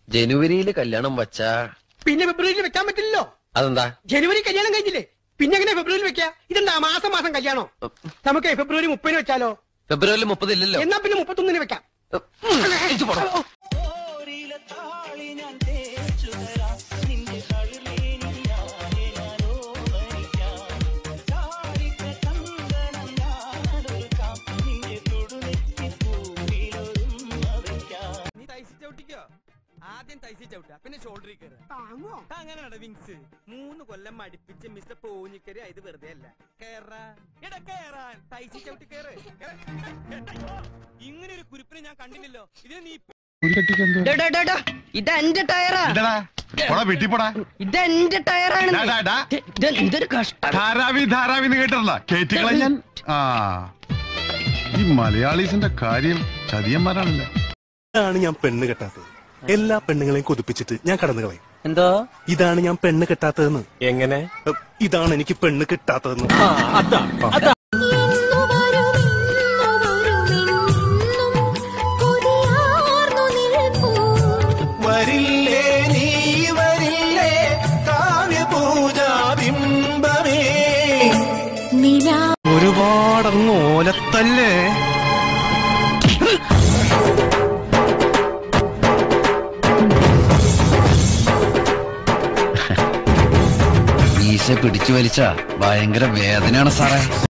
ജനുവരിയിൽ കല്യാണം വച്ചാ പിന്നെ ഫെബ്രുവരിയിൽ വെക്കാൻ പറ്റില്ലല്ലോ അതെന്താ ജനുവരി കല്യാണം കഴിഞ്ഞില്ലേ പിന്നെ എങ്ങനെ ഫെബ്രുവരിയിൽ വെക്കാ ഇതെന്താ മാസം മാസം കല്യാണം നമുക്ക് ഫെബ്രുവരി മുപ്പതിന് വെച്ചാലോ ഫെബ്രുവരി മുപ്പതില്ലല്ലോ എന്നാ പിന്നെ മുപ്പത്തൊന്നിന് വെക്കാം ഇജ്ജ് പോടാ. നീ തൈസി ചവിട്ടിക്കോ ആദ്യം തൈസി ചവിട്ടാ പിന്നെ ഷോൾഡറിൽ കയറുക താങ്ങോ അങ്ങനെയാണ് വിങ്സ് മൂന്ന് കൊല്ലം മടിപ്പിച്ച് മിസ്റ്റർ പോഞ്ഞിക്കരി ഇത് വെറുതെ അല്ല കേറാ എടാ കേറാൻ തൈസി ചവിട്ടി കേറ് കേറ്. എടാ, ഇങ്ങനെ ഒരു കുരിപ്പിനെ ഞാൻ കണ്ടില്ലല്ലോ ഇതിന് നീ ഡാ, ഡാ, ഡാ, ഡാ. ഇതെന്റെ ടയറാ ഇതെടാ, പോടാ വീട്ടിൽ പോടാ ഇതെന്റെ ടയറാണ് ഡാ, ഡാ, ഡാ. എന്തൊരു കഷ്ടം ധാരാവി ധാരാവി എന്ന് കേട്ടിട്ടുള്ള കേറ്റുകളെ ഞാൻ ആ ഈ മലയാളീസിന്റെ കാര്യം ചതിയന്മാരാണല്ലേ ഇതാണ് ഞാൻ പെണ്ണ് കെട്ടാത്തത് എല്ലാ പെണ്ണുങ്ങളെയും കൊതിപ്പിച്ചിട്ട് ഞാൻ കടന്നു കളയും എന്തോ ഇതാണ് ഞാൻ പെണ്ണ് കെട്ടാത്തതെന്ന് എങ്ങനെ ഉം, ഇതാണ് എനിക്ക് പെണ്ണ് കിട്ടാത്തതെന്ന് വരില്ലേ നീ വരില്ലേ കാവ്യപൂജാബിംബമേ ഒരുപാടങ്ങ് ഓലത്തല്ലേ മീശ പിടിച്ചു വലിച്ച ഭയങ്കര വേദനയാണ് സാറേ